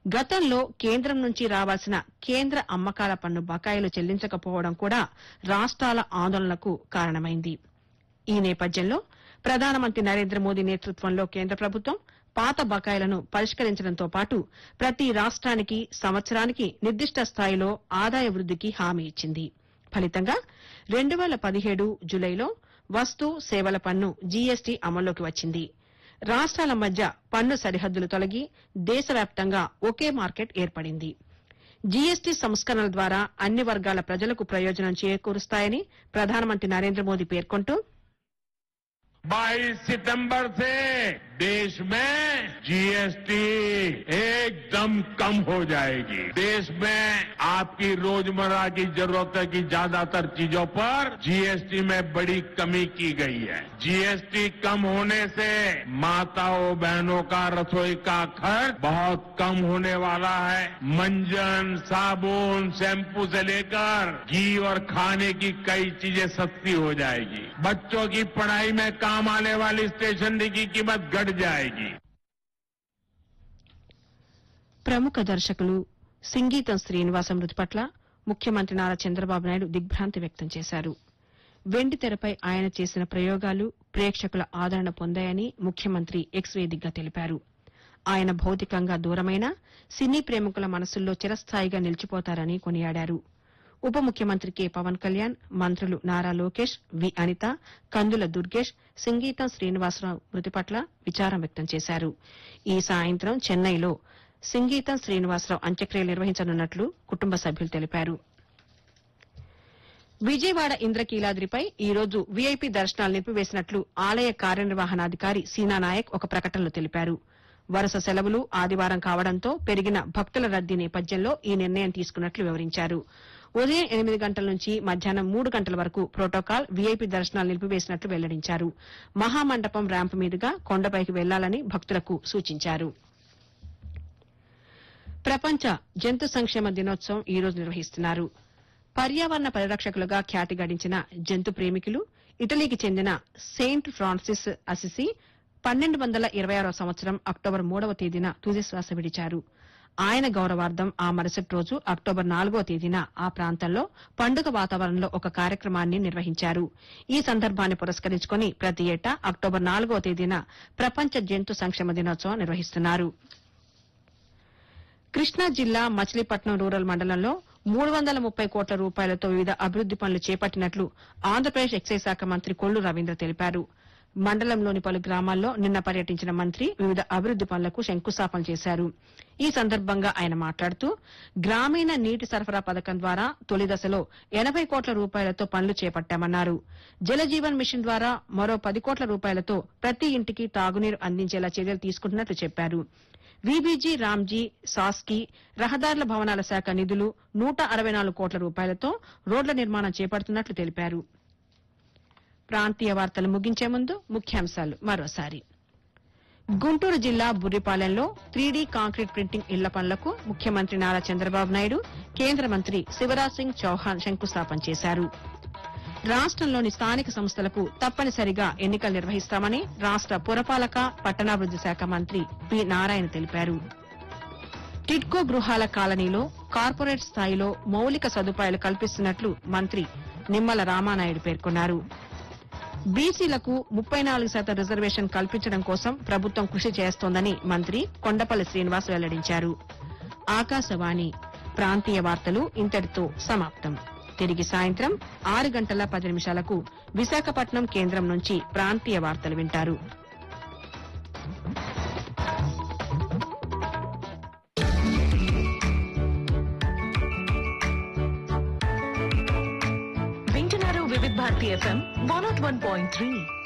గతంలో కేంద్రం నుంచి రావాల్సిన కేంద్ర అమ్మకాల పన్ను బకాయిలు చెల్లించకపోవడం కూడా రాష్ట్రాల ఆందోళనకు కారణమైంది ఈ నేపథ్యంలో ప్రధానమంత్రి నరేంద్ర మోదీ నేతృత్వంలో కేంద్ర ప్రభుత్వం పాత బకాయిలను పరిష్కరించడంతో పాటు ప్రతి రాష్ట్రానికి సంవత్సరానికి నిర్దిష్ట స్థాయిలో ఆదాయ వృద్దికి హామీ ఇచ్చింది ఫలితంగా రెండు వేల పదిహేడు జులైలో వస్తు సేవల పన్ను జీఎస్టీ అమల్లోకి వచ్చింది రాష్ట్రాల మధ్య పన్ను సరిహద్దులు తొలగి దేశవ్యాప్తంగా ఒకే మార్కెట్ ఏర్పడింది జీఎస్టీ సంస్కరణల ద్వారా అన్ని వర్గాల ప్రజలకు ప్రయోజనం చేకూరుస్తాయని ప్రధానమంత్రి నరేంద్ర మోదీ పేర్కొంటూ 22 सितंबर से देश में जीएसटी एकदम कम हो जाएगी देश में आपकी रोजमर्रा की जरूरतों की ज्यादातर चीजों पर जीएसटी में बड़ी कमी की गई है जीएसटी कम होने से माताओं बहनों का रसोई का खर्च बहुत कम होने वाला है मंजन साबुन शैम्पू से लेकर घी और खाने की कई चीजें सस्ती हो जाएगी बच्चों की पढ़ाई में काम आने वाली स्टेशनरी की कीमत घट जाएगी ప్రముఖ దర్శకులు సింగీతం శ్రీనివాసం మృతి పట్ల ముఖ్యమంత్రి నారా చంద్రబాబు నాయుడు దిగ్భ్రాంతి వ్యక్తం చేశారు వెండి తెరపై ఆయన చేసిన ప్రయోగాలు ప్రేక్షకుల ఆదరణ పొందాయని ముఖ్యమంత్రి ఎక్స్ వేదికగా తెలిపారు ఆయన భౌతికంగా దూరమైన సినీ ప్రేమికుల మనసుల్లో చిరస్థాయిగా నిలిచిపోతారని కొనియాడారు ఉప ముఖ్యమంత్రి కె పవన్ కళ్యాణ్ మంత్రులు నారా లోకేష్ వి అనిత కందుల దుర్గేష్ సింగీతం శ్రీనివాసరావు మృతి పట్ల విచారం వ్యక్తం చేశారు ఈ సాయంత్రం చెన్నైలో సింగీతం శ్రీనివాసరావు అంత్యక్రియలు నిర్వహించనున్నట్లు కుటుంబ సభ్యులు తెలిపారు విజయవాడ ఇంద్రకీలాద్రిపై ఈ రోజు వీఐపీ దర్శనాలు నిలిపివేసినట్లు ఆలయ కార్యనిర్వహణాధికారి సీనా నాయక్ ఒక ప్రకటనలో తెలిపారు వరుస సెలవులు ఆదివారం కావడంతో పెరిగిన భక్తుల రద్దీ నేపథ్యంలో ఈ నిర్ణయం తీసుకున్నట్లు వివరించారు ఉదయం ఎనిమిది గంటల నుంచి మధ్యాహ్నం మూడు గంటల వరకు ప్రోటోకాల్ వీఐపీ దర్శనాలు నిలిపివేసినట్లు వెల్లడించారు మహామండపం ర్యాంపు మీదుగా కొండపైకి వెళ్లాలని భక్తులకు సూచించారు ప్రపంచ జంతు సంక్షేమ దినోత్సవం ఈ రోజు నిర్వహిస్తున్నారు పర్యావరణ పరిరక్షకులుగా ఖ్యాతి గడించిన జంతు ప్రేమికులు ఇటలీకి చెందిన సెయింట్ ఫ్రాన్సిస్ అసిసి పన్నెండు వందల ఇరవై ఆరో సంవత్సరం అక్టోబర్ మూడవ తేదీన తుదిశ్వాస విడిచారు ఆయన గౌరవార్థం ఆ మరుసటి రోజు అక్టోబర్ నాలుగో తేదీన ఆ ప్రాంతంలో పండుగ వాతావరణంలో ఒక కార్యక్రమాన్ని నిర్వహించారు ఈ సందర్భాన్ని పురస్కరించుకుని ప్రతి ఏటా అక్టోబర్ నాలుగో తేదీన ప్రపంచ జంతు సంక్షేమ దినోత్సవం నిర్వహిస్తున్నారు కృష్ణా జిల్లా మచిలీపట్నం రూరల్ మండలంలో మూడు వందల ముప్పై కోట్ల రూపాయలతో వివిధ అభివృద్ది పనులు చేపట్టినట్లు ఆంధ్రప్రదేశ్ ఎక్సైజ్ శాఖ మంత్రి కొల్లు రవీంద్ర తెలిపారు మండలంలోని పలు గ్రామాల్లో నిన్న పర్యటించిన మంత్రి వివిధ అభివృద్ది పనులకు శంకుస్థాపన చేశారు ఈ సందర్భంగా ఆయన మాట్లాడుతూ గ్రామీణ నీటి సరఫరా పథకం ద్వారా తొలి దశలో ఎనబై కోట్ల రూపాయలతో పనులు చేపట్టామన్నారు జలజీవన్ మిషన్ ద్వారా మరో పది కోట్ల రూపాయలతో ప్రతి ఇంటికి తాగునీరు అందించేలా చర్యలు తీసుకుంటున్నట్లు చెప్పారు వీబీజీ రామ్జీ సాస్కి రహదారుల భవనాల శాఖ నిధులు నూట అరవై నాలుగు కోట్ల రూపాయలతో రోడ్ల నిర్మాణం చేపడుతున్నట్లు తెలిపారు ప్రాంతీయ వార్తలు ముగించే ముందు ముఖ్యాంశాలు మరోసారి గుంటూరు జిల్లా బుర్రిపాలెంలో త్రీడీ కాంక్రీట్ ప్రింటింగ్ ఇళ్ల పనులకు ముఖ్యమంత్రి నారా చంద్రబాబు నాయుడు కేంద్ర మంత్రి శివరాజ్ సింగ్ చౌహాన్ శంకుస్థాపన చేశారు రాష్టంలోని స్థానిక సంస్థలకు తప్పనిసరిగా ఎన్నికలు నిర్వహిస్తామని రాష్ట పురపాలక పట్టణాభివృద్ది శాఖ మంత్రి పి నారాయణ తెలిపారు టిడ్కో గృహాల కాలనీలో కార్పొరేట్ స్థాయిలో మౌలిక సదుపాయాలు కల్పిస్తున్నట్లు మంత్రి నిమ్మల రామానాయుడు పేర్కొన్నారు బీసీలకు ముప్పై నాలుగు శాతం రిజర్వేషన్ కల్పించడం కోసం ప్రభుత్వం కృషి చేస్తోందని మంత్రి కొండపల్లి శ్రీనివాస్ వెల్లడించారు ఆకాశవాణి ప్రాంతీయ వార్తలు ఇంతటితో సమాప్తం తిరిగి సాయంత్రం ఆరు గంటల పది నిమిషాలకు విశాఖపట్నం కేంద్రం నుంచి ప్రాంతీయ వార్తలు వింటారు వింటున్నారు Vividh Bharati FM one nought one point three